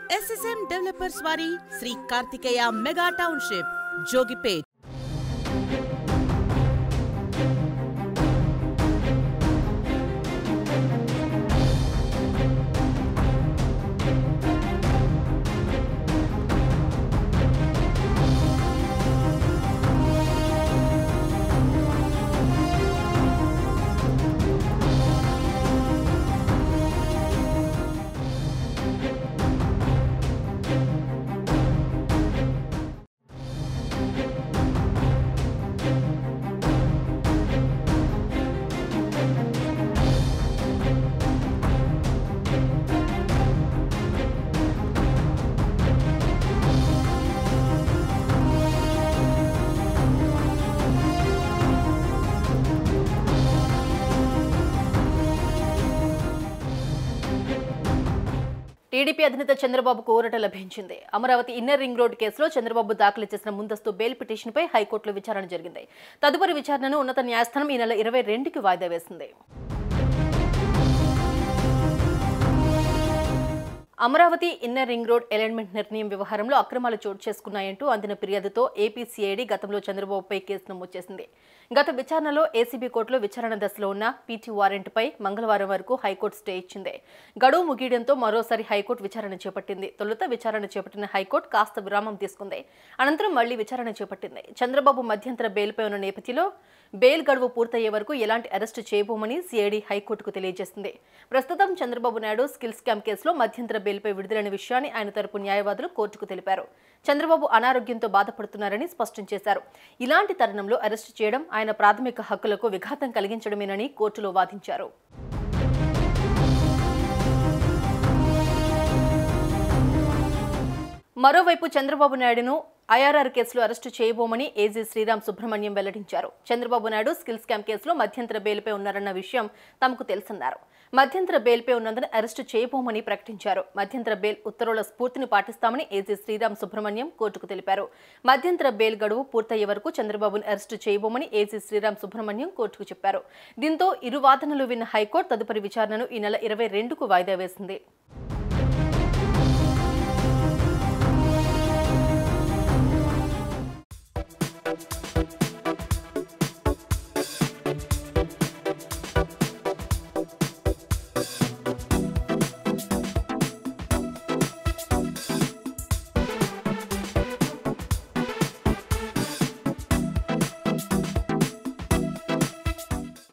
SSM developers వారి Shri Karthikeya mega township Jogipet TDP అధినేత చంద్రబాబుకు ఊరట లభించింది అమరావతి ఇన్నర్ రింగ్ రోడ్ కేసులో చంద్రబాబు దాఖలు చేసిన ముందస్తు బెయిల్ పిటిషన్పై హైకోర్టులో విచారణ జరిగింది తదుపరి విచారణను ఉన్నత న్యాయస్థానం ఈ నెల ఇరవై రెండుకి వాయిదా వేసింది Amaravati inner ring road alignment నిర్ణయం వ్యవహారంలో అక్రమాలు చోటు చేసుకున్నాయంటూ అందిన ఫిర్యాదుతో ఏపీ సిఐడి గతంలో చంద్రబాబుపై కేసు నమోదు చేసింది గత విచారణలో ఏసీబీ కోర్టులో విచారణ దశలో ఉన్న పీటీ వారెంట్పై మంగళవారం వరకు హైకోర్టు స్టే ఇచ్చింది గడువు ముగియడంతో మరోసారి హైకోర్టు విచారణ చేపట్టింది తొలుత విచారణ చేపట్టిన హైకోర్టు కాస్త విరామం తీసుకుంది అనంతరం మళ్లీ విచారణ చేపట్టింది చంద్రబాబు మధ్యంతర బెయిల్పై ఉన్న నేపథ్యంలో బెయిల్ గడువు పూర్తయ్యే వరకు ఎలాంటి అరెస్టు చేయబోమని సిఐడి హైకోర్టుకు తెలియజేసింది ప్రస్తుతం చంద్రబాబు నాయుడు స్కిల్ స్కామ్ కేసులో మధ్యంతర బెయిల్పై విడుదలైన విషయాన్ని ఆయన తరపు న్యాయవాదులు కోర్టుకు తెలిపారు చంద్రబాబు అనారోగ్యంతో బాధపడుతున్నారని స్పష్టం చేశారు ఇలాంటి తరుణంలో అరెస్టు చేయడం ఆయన ప్రాథమిక హక్కులకు విఘాతం కలిగించడమేనని కోర్టులో వాదించారు మరోవైపు చంద్రబాబు నాయుడును ఐఆర్ఆర్ కేసులో అరెస్టు చేయబోమని ఏజీ శ్రీరామ్ సుబ్రహ్మణ్యం వెల్లడించారు చంద్రబాబు నాయుడు స్కిల్ స్కామ్ కేసులో మధ్యంతర బెయిల్పై ఉన్నారన్న విషయం తమకు తెలుసన్నారు మధ్యంతర బెయిల్పై ఉన్నందున అరెస్టు చేయబోమని ప్రకటించారు మధ్యంతర బెయిల్ ఉత్తర్వుల స్ఫూర్తిని పాటిస్తామని ఏజీ శ్రీరామ్ సుబ్రహ్మణ్యం కోర్టుకు తెలిపారు మధ్యంతర బెయిల్ గడువు పూర్తయ్యే వరకు చంద్రబాబును అరెస్టు చేయబోమని ఏజీ శ్రీరామ్ సుబ్రహ్మణ్యం కోర్టుకు చెప్పారు దీంతో ఇరు వాదనలు విన్న హైకోర్టు తదుపరి విచారణను ఈ నెల ఇరవై రెండుకు వాయిదా వేసింది